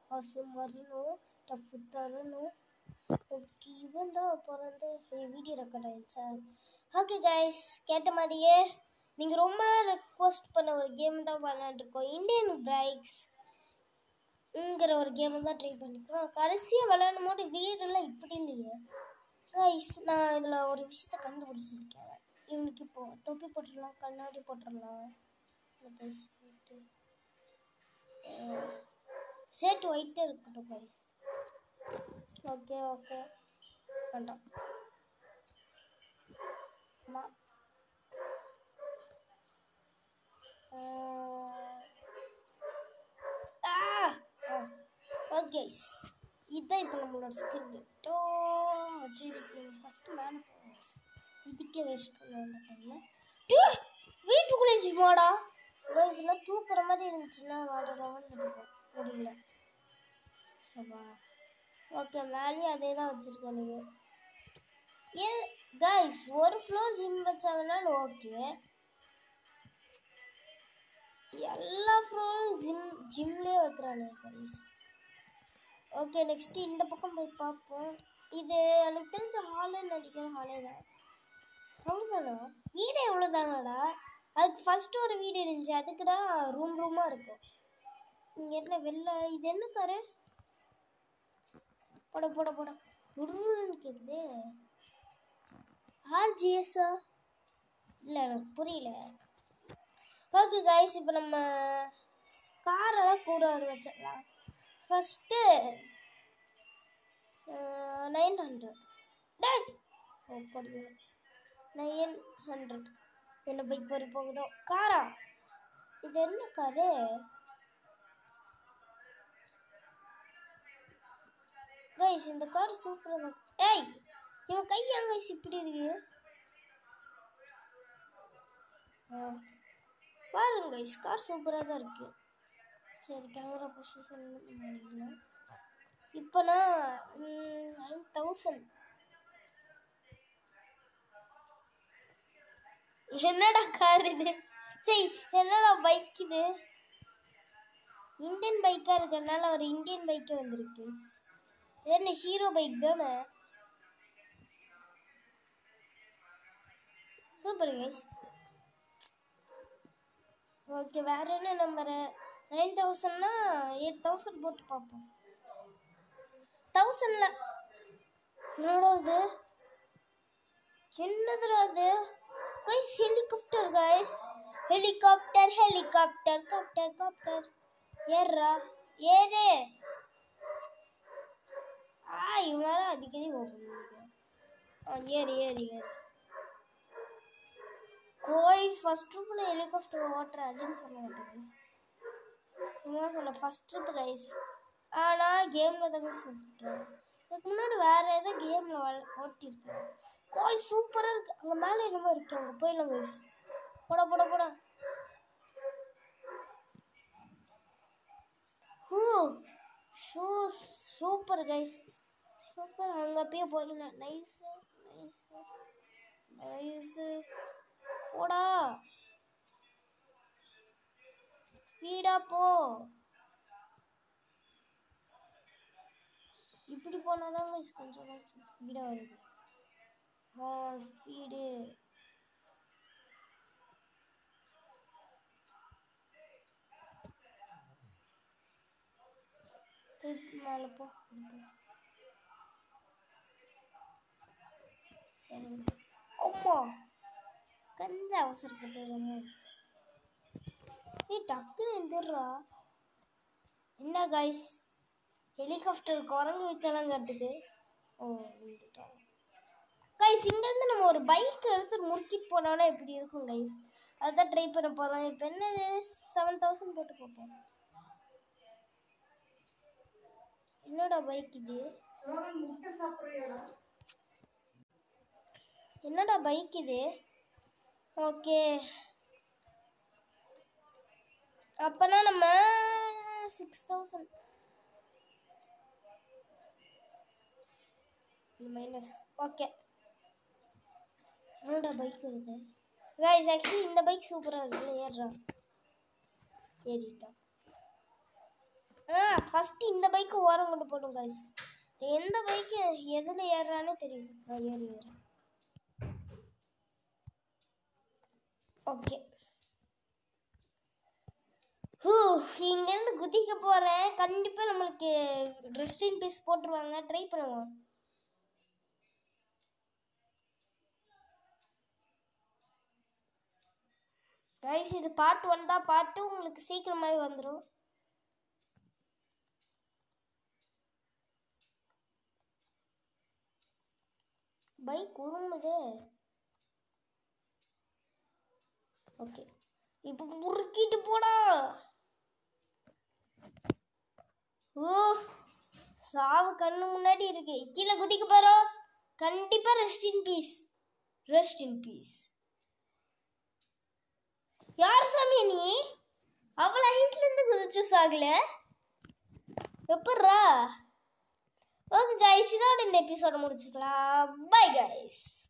அவசியம் வரணும் டஃப் தரணும் ஓகே இவன் தான் பிறந்து வீடியோ ரெக்கார்ட் ஆயிடுச்சா ஓகே கைஸ் கேட்ட மாதிரியே நீங்கள் ரொம்ப நாள் ரெக்வஸ்ட் பண்ண ஒரு கேம் தான் விளையாண்டுருக்கோம் இந்தியன் பிரைக்ஸ் ங்கிற ஒரு கேம் தான் ட்ரை பண்ணிக்கிறோம் கடைசியாக விளையாடும் போது வீடெல்லாம் இப்படி இல்லையே கைஸ் நான் இதில் ஒரு விஷயத்த கண்டுபிடிச்சிருக்கேன் இவனுக்கு இப்போ தொப்பி போட்டுடலாம் கண்ணாடி போட்டுடலாம் அதை சொல்லிட்டு ஷர்ட் ஒயிட்டாக இருக்கட்டும் கைஸ் ஓகே ஓகே வேண்டாம் அம்மா ஓகே இதுதான் இப்போ நம்மளோட ஸ்கின் டோ சரி ஃபஸ்ட்டு மேலே போவோம் இதுக்கே வேஸ்ட் பண்ண அந்த டைமில் வீட்டுக்குள்ளே ஜிமாடா கைஸ் எல்லாம் தூக்குற மாதிரி இருந்துச்சுன்னா வாட ரவன் எடுப்போம் முடியல சபா ஓகே மேலேயும் அதே தான் வச்சுருக்கேன் நீங்கள் ஏ கைஸ் ஒரு ஃப்ளோர் ஜிம் வச்சாங்கனாலும் ஓகே எல்லா ஃப்ளோரும் ஜிம் ஜிம்லேயே வைக்கிறானுங்க கைஸ் ஓகே நெக்ஸ்ட்டு இந்த பக்கம் போய் பார்ப்போம் இது எனக்கு தெரிஞ்ச ஹாலே நடிக்கிற ஹாலே தான் அவ்வளோதானா வீடு எவ்வளோதானாடா அதுக்கு ஃபஸ்ட்டு ஒரு வீடு இருந்துச்சு அதுக்கு தான் ரூம் ரூமாக இருக்கும் இங்கே என்ன வெளில இது என்ன காரு போட போட போட உருன்னு கேட்குது ஆர்ஜிஎஸ்ஸா இல்லை எனக்கு புரியல ஓகே கைஸ் இப்போ நம்ம காரெல்லாம் கூட வச்சிடலாம் ஃபஸ்ட்டு நைன் ஹண்ட்ரட் டேய் ஓ படிங்க நைன் ஹண்ட்ரட் என்ன பைக் வரை போகுதோ காரா இது என்ன காரு கைஸ் இந்த கார் சூப்பராக தான் ஏய் இவன் கை ஏன் கைஸ் இப்படி இருக்கு ஆ பாருங்க கைஸ் கார் சூப்பராக தான் இருக்கு சரி கேமரா பொசிஷன் பண்ணிடலாம் இப்போ நான் நைன் தௌசண்ட் என்னடா கார் இது சரி என்னடா பைக் இது இந்தியன் பைக்காக இருக்கிறதுனால ஒரு இந்தியன் பைக்கே வந்திருக்கு இது என்ன ஹீரோ பைக் தானே சூப்பர் கைஸ் ஓகே வேற என்ன நம்பரு நைன் தௌசண்ட்னா எயிட் தௌசண்ட் போட்டு பார்ப்போம் தௌசண்ட்ல என்னடா இது என்னதுடா இது guys helicopter guys helicopter helicopter copter copter ஏறுறா ஏறு ஆ இவனால அடிக்கடி ஓப்பன் ஆ ஏறு ஏறு ஏறு கோய்ஸ் ஃபர்ஸ்ட் ட்ரிப் நான் ஹெலிகாப்டர் ஓட்டுறேன் அப்படின்னு சொல்ல மாட்டேன் கைஸ் சும்மா சொன்னேன் ஃபர்ஸ்ட் ட்ரிப் கைஸ் ஆனால் கேமில் தாங்க சொல்லிட்டேன் இதுக்கு முன்னாடி வேறு ஏதோ கேமில் ஓட்டியிருக்கேன் கோய் சூப்பராக இருக்கு அங்கே மேலே என்னமோ இருக்கு அங்கே போயிடலாம் கைஸ் போடா போடா போடா ஹூ ஷூ சூப்பர் கைஸ் சூப்பர் அங்கே போய் போயிடலாம் நைஸு நைஸு நைஸு போடா ஸ்பீடா போ இப்படி போனாதான் guys கொஞ்சம் ஸ்பீடா வருது ஆ ஸ்பீடு மேலே போ அம்மா கஞ்ச அவசரப்பட்டு ஏய் டக்குன்னு எந்திரா என்ன கைஸ் ஹெலிகாப்டர் குரங்கு வித்தெல்லாம் கட்டுது ஓ விழுந்துட்டோம் கைஸ் இங்கேருந்து நம்ம ஒரு பைக் எடுத்து முறுக்கிட்டு போனோம்னா எப்படி இருக்கும் கைஸ் அதுதான் ட்ரை பண்ண போகிறோம் இப்போ என்ன செவன் தௌசண்ட் போட்டு பார்ப்போம் என்னடா பைக் இது என்னடா பைக் இது ஓகே அப்போனா நம்ம சிக்ஸ் தௌசண்ட் மைனஸ் ஓகே என்னடா பைக் வருது கைஸ் ஆக்சுவலி இந்த பைக் சூப்பராக இருக்குல்ல ஏறுறா ஏறிட்டா ஆ ஃபஸ்ட்டு இந்த பைக்கு ஓரம் கொண்டு போடும் கைஸ் எந்த பைக்கு எதில் ஏறுறானே தெரியும் நான் ஏறி ஏறி ஓகே ஹூ இங்கேருந்து குதிக்க போகிறேன் கண்டிப்பாக நம்மளுக்கு ரெஸ்ட் இன் பீஸ் போட்டுருவாங்க ட்ரை பண்ணுவோம் கைஸ் இது பார்ட் ஒன் தான் பார்ட் டூ உங்களுக்கு சீக்கிரமாகவே வந்துடும் பைக் உருமுதே ஓகே இப்போ முறுக்கிட்டு போடா ஓ சாவு கண்ணு முன்னாடி இருக்கு கீழே குதிக்க போறோம் கண்டிப்பா rest in peace rest in peace யார் சாமி நீ அவ்வளோ ஹைட்ல இருந்து குதிச்சு சாகல எப்பட்றா ஓகே கைஸ் இதோட இந்த எபிசோட முடிச்சுக்கலாம் பை கைஸ்